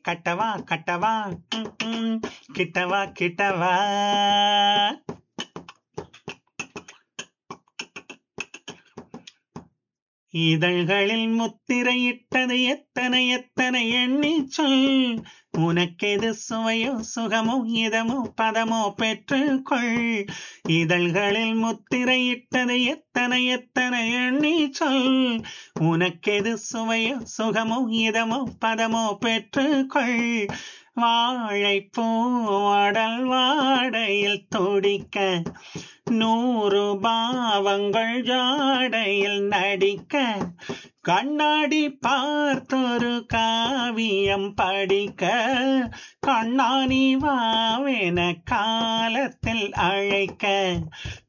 கட்டவா கட்டவா ம், ம், கிட்டவா கிட்டவா இதழ்களில் முத்திரையிட்டது எத்தனை எத்தனை எண்ணி சொல் உனக்கெது சுவையோ சுகமோ இதமோ பதமோ பெற்றுக்கொள் இதழ்களில் முத்திரையிட்டது எத்தனை எத்தனை எண்ணி சொல் உனக்கெது சுவையோ சுகமோ இதமோ பதமோ பெற்றுக்கொள் வாழைப்பூடல் வாடையில் துடிக்க நூறு பாவங்கள் ஜாடையில் நடிக்க கண்ணாடி பார்த்தொரு காவியம் படிக்க கண்ணாணி வாவென காலத்தில் அழைக்க